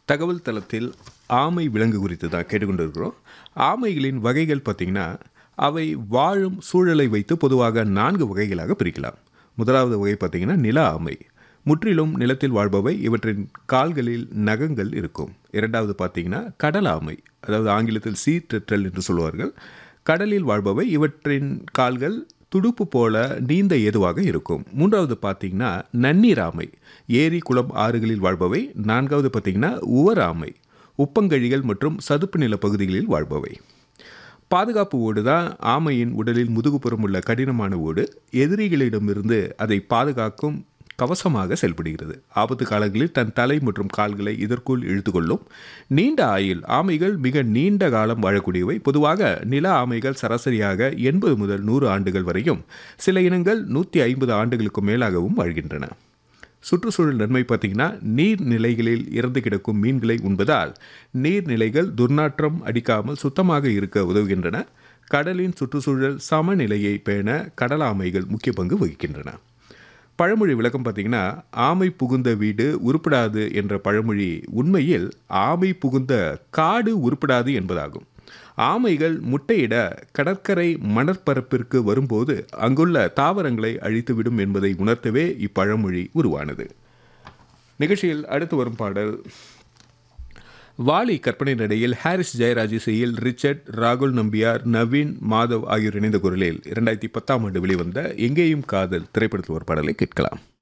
தகவல் தளத்தில் ஆமை விலங்கு குறித்து தான் கேட்டுக்கொண்டிருக்கிறோம் ஆமைகளின் வகைகள் பார்த்திங்கன்னா அவை வாழும் சூழலை வைத்து பொதுவாக நான்கு வகைகளாக பிரிக்கலாம் முதலாவது வகை பார்த்திங்கன்னா நில ஆமை முற்றிலும் நிலத்தில் வாழ்பவை இவற்றின் கால்களில் நகங்கள் இருக்கும் இரண்டாவது பார்த்தீங்கன்னா கடல் ஆமை அதாவது ஆங்கிலத்தில் சீ டெட்ரல் என்று சொல்வார்கள் கடலில் வாழ்பவை இவற்றின் கால்கள் துடுப்பு போல நீந்த ஏதுவாக இருக்கும் மூன்றாவது பார்த்தீங்கன்னா நன்னீர் ஆமை ஏரி குளம் ஆறுகளில் வாழ்பவை நான்காவது பார்த்தீங்கன்னா உவர் ஆமை உப்பங்கழிகள் மற்றும் சதுப்பு நில பகுதிகளில் வாழ்பவை பாதுகாப்பு ஓடு தான் ஆமையின் உடலில் முதுகுப்புறம் உள்ள கடினமான ஓடு எதிரிகளிடமிருந்து அதை பாதுகாக்கும் கவசமாக செயல்படுகிறது ஆபத்து காலங்களில் தன் தலை மற்றும் கால்களை இதற்குள் இழுத்துக்கொள்ளும் நீண்ட ஆயுள் ஆமைகள் மிக நீண்ட காலம் வாழக்கூடியவை பொதுவாக நில ஆமைகள் சராசரியாக எண்பது முதல் நூறு ஆண்டுகள் வரையும் சில இனங்கள் நூற்றி ஐம்பது ஆண்டுகளுக்கு மேலாகவும் வாழ்கின்றன சுற்றுச்சூழல் நன்மை பார்த்திங்கன்னா நீர்நிலைகளில் இறந்து கிடக்கும் மீன்களை உண்பதால் நீர்நிலைகள் துர்நாற்றம் அடிக்காமல் சுத்தமாக இருக்க உதவுகின்றன கடலின் சுற்றுச்சூழல் சமநிலையை பேண கடலாமைகள் முக்கிய பங்கு வகிக்கின்றன பழமொழி விளக்கம் பார்த்தீங்கன்னா ஆமை புகுந்த வீடு உருப்படாது என்ற பழமொழி உண்மையில் ஆமை புகுந்த காடு உருப்படாது என்பதாகும் ஆமைகள் முட்டையிட கடற்கரை மணற்பரப்பிற்கு வரும்போது அங்குள்ள தாவரங்களை அழித்துவிடும் என்பதை உணர்த்தவே இப்பழமொழி உருவானது நிகழ்ச்சியில் அடுத்து வரும் பாடல் வாலி கற்பனை நடையில் ஹாரிஸ் ஜெயராஜ் இசையில் ரிச்சர்ட் ராகுல் நம்பியார் நவீன் மாதவ் ஆகியோர் இணைந்த குரலில் இரண்டாயிரத்தி பத்தாம் ஆண்டு வெளிவந்த எங்கேயும் காதல் திரைப்படத்தில் ஒரு பாடலை கேட்கலாம்